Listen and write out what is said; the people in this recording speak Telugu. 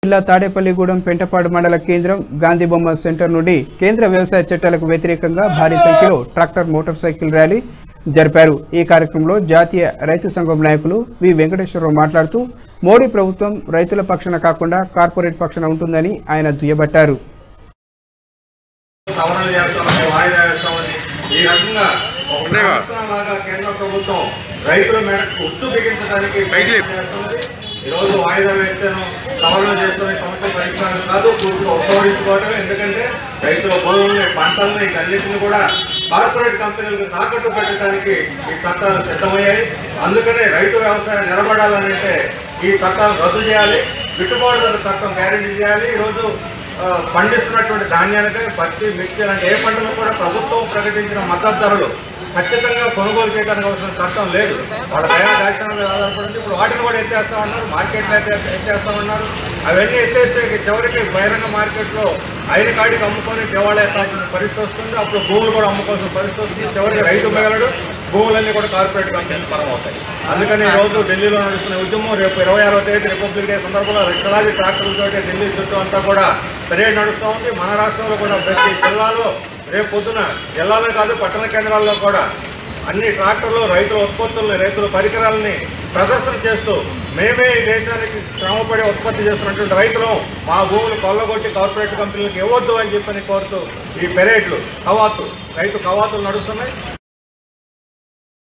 జిల్లా తాడేపల్లిగూడెం పెంటపాడు మండల కేంద్రం గాంధీబొమ్మ సెంటర్ నుండి కేంద్ర వ్యవసాయ చట్టాలకు వ్యతిరేకంగా భారీ సంఖ్యలో ట్రాక్టర్ మోటార్ సైకిల్ ర్యాలీ జరిపారు ఈ కార్యక్రమంలో జాతీయ రైతు సంఘం నాయకులు వి వెంకటేశ్వరరావు మాట్లాడుతూ మోడీ ప్రభుత్వం రైతుల పక్షాన కాకుండా కార్పొరేట్ పక్షాన ఉంటుందని ఆయన దుయ్యబట్టారు సవరణ చేస్తామని వాయిదా వేస్తామని ఈ రకంగా ఒక సంవత్సరం లాగా కేంద్ర ప్రభుత్వం రైతుల మేడకు ఉచ్చు బిగించడానికి ప్రయత్నం చేస్తున్నది ఈ రోజు వాయిదా వేస్తేనో సవరణ చేస్తున్న సమస్య పరిష్కారం కాదు పూర్తిగా ఉపసంహరించుకోవటం ఎందుకంటే రైతుల భూముల్ని పంటల్ని వీటన్నిటిని కూడా కార్పొరేట్ కంపెనీలకు తాకట్టు పెట్టడానికి ఈ చట్టాలు సిద్ధమయ్యాయి అందుకనే రైతు వ్యవసాయం నిలబడాలనంటే ఈ చట్టాలు రద్దు చేయాలి గిట్టుబాటు ధర చట్టం గ్యారెంటీ చేయాలి ఈరోజు ఆ, పండిస్తున్నటువంటి ధాన్యానికి పత్తి మిర్చి లాంటి ఏ పంటలు కూడా ప్రభుత్వం ప్రకటించిన మద్దతు ధరలు ఖచ్చితంగా కొనుగోలు చేయడానికి అవసరం చట్టం లేదు వాళ్ళ దయా దాక్షణ మీద ఆధారపడింది ఇప్పుడు వాటిని కూడా ఎత్తేస్తా ఉన్నారు మార్కెట్లో ఎత్తే ఎత్తేస్తా ఉన్నారు అవన్నీ ఎత్తేస్తే ఇక చివరికి బహిరంగ మార్కెట్లో అయిన కాడికి అమ్ముకొని దివాళా ఎత్తాల్సిన పరిస్థితి వస్తుంది అప్పుడు భూములు కూడా అమ్ముకోవాల్సిన పరిస్థితి వస్తుంది చివరికి రైతు మిగలడు భూములన్నీ కూడా కార్పొరేట్ కంపెనీలు పరం అవుతాయి అందుకని ఈ రోజు ఢిల్లీలో నడుస్తున్న ఉద్యమం రేపు ఇరవై ఆరో తేదీ రిపబ్లిక్ డే సందర్భంలో లక్షలాది ట్రాక్టర్లతో ఢిల్లీ చుట్టూ అంతా కూడా పరేడ్ నడుస్తూ ఉంది మన రాష్ట్రంలో కూడా ప్రతి జిల్లాలో రేపు పొద్దున జిల్లాలో కాదు పట్టణ కేంద్రాల్లో కూడా అన్ని ట్రాక్టర్లు రైతుల ఉత్పత్తుల్ని రైతుల పరికరాలని ప్రదర్శన చేస్తూ మేమే ఈ దేశానికి శ్రమపడి ఉత్పత్తి చేస్తున్నటువంటి రైతులు మా భూములు కొల్లగొట్టి కార్పొరేట్ కంపెనీలకు ఇవ్వద్దు అని చెప్పని కోరుతూ ఈ పెరేడ్లు కవాతు రైతు కవాతులు నడుస్తున్నాయి